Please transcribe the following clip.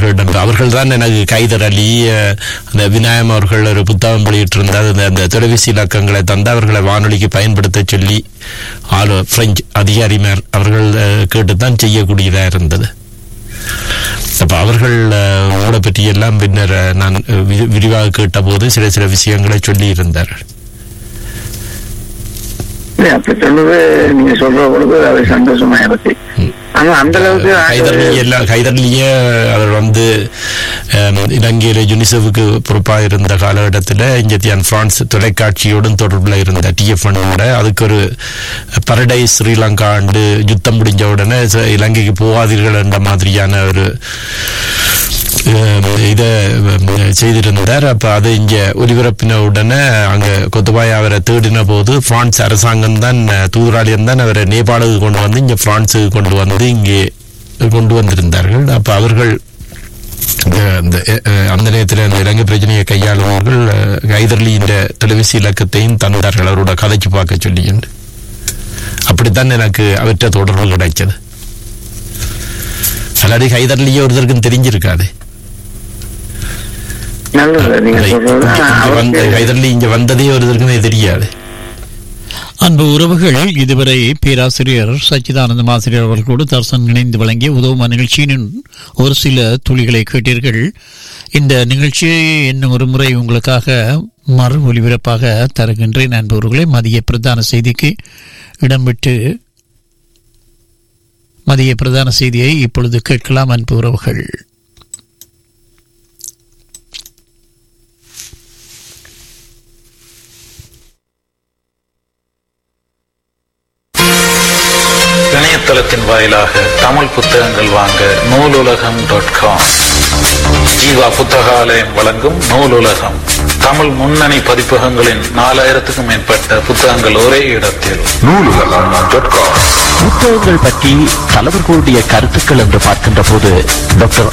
எழுதியவர்களிடம் அவர்கள் தான் எனக்கு கைதர் அலி அஹ், அந்த விநாயகம் அவர்கள் ஒரு புத்தகம் வெளியிட்டிருந்தார் அந்த அந்த தொலைபேசி இலக்கங்களை தந்து அவர்களை வானொலிக்கு பயன்படுத்த சொல்லி ஆளு பிரெஞ்சு அதிகாரிமார் அவர்கள் அஹ், கேட்டுத்தான் செய்யக்கூடியதாக இருந்தது அப்ப அவர்கள் அஹ், உங்களை பற்றி எல்லாம் பின்னர் அஹ், நான் அஹ், வி- விரிவாக கேட்டபோது சில சில விஷயங்களை சொல்லி இருந்தார்கள் இல்ல, அப்படி சொல்றது நீங்க சொல்ற பொழுது அது சந்தோஷமா இருக்கு ஆனா அந்த அளவுக்கு ஹைதர்லி எல்லாம் ஹைதர்லியே அவர் வந்து அஹ், இலங்கையில யுனிசெஃபுக்கு பொறுப்பாக இருந்த காலகட்டத்தில் இங்கத்தியான் பிரான்ஸ் தொலைக்காட்சியோடும் தொடர்பில் இருந்த டிஎஃப் அதுக்கு ஒரு பரடைஸ் ஸ்ரீலங்கா ஆண்டு யுத்தம் முடிஞ்ச உடனே ச- இலங்கைக்கு போகாதீர்கள் என்ற மாதிரியான ஒரு இதை செய்திருந்தார் அப்ப அது இங்க ஒலிபரப்பின உடனே அங்க கொத்துபாய் அவரை தேடின போது பிரான்ஸ் அரசாங்கம் தான் தூதராளியம் தான் அவரை நேபாளுக்கு கொண்டு வந்து இங்க பிரான்ஸுக்கு கொண்டு வந்து இங்கே கொண்டு வந்திருந்தார்கள் அப்ப அவர்கள் அஹ், அந்த அஹ், அந்த நேரத்தில் அந்த இலங்கை பிரச்சனையை கையாளுபவர்கள் அஹ், ஹைதர்லி இந்த தொலைபேசி இலக்கத்தையும் தந்தார்கள் அவரோட கதைச்சு பார்க்க சொல்லி அப்படித்தான் எனக்கு அவற்றை தொடர்பு கிடைச்சது அல்லாடி ஹைதர்லியே ஒருத்தருக்கும் தெரிஞ்சிருக்காது நல்லது நீங்க சொல்றது ஆனா இங்க வந்து அவருக்கு ஹைதர்லி இங்க வந்ததே ஒருத்தருக்குமே தெரியாது அன்பு உறவுகள் இதுவரை பேராசிரியர் சச்சிதானந்தம் ஆசிரியர் அவர்களோடு தர்சன் இணைந்து வழங்கிய உதவும் நிகழ்ச்சியின் ஒரு சில துளிகளை கேட்டீர்கள் இந்த நிகழ்ச்சியை இன்னும் ஒரு முறை உங்களுக்காக மறு ஒலிபரப்பாக தருகின்றேன் அன்பவர்களே மதிய பிரதான செய்திக்கு இடம்பெற்று மதிய பிரதான செய்தியை இப்பொழுது கேட்கலாம் அன்பு உறவுகள் இணையதளத்தின் வாயிலாக தமிழ் புத்தகங்கள் வாங்க நூலுலகம் டாட் காம் ஜீவா புத்தகாலயம் வழங்கும் நூலுலகம் தமிழ் முன்னணி பதிப்பகங்களின் நாலாயிரத்துக்கும் மேற்பட்ட புத்தகங்கள் ஒரே இடத்தில் புத்தகங்கள் பற்றி தலைவர்களுடைய கருத்துக்கள் என்று பார்க்கின்ற போது டாக்டர்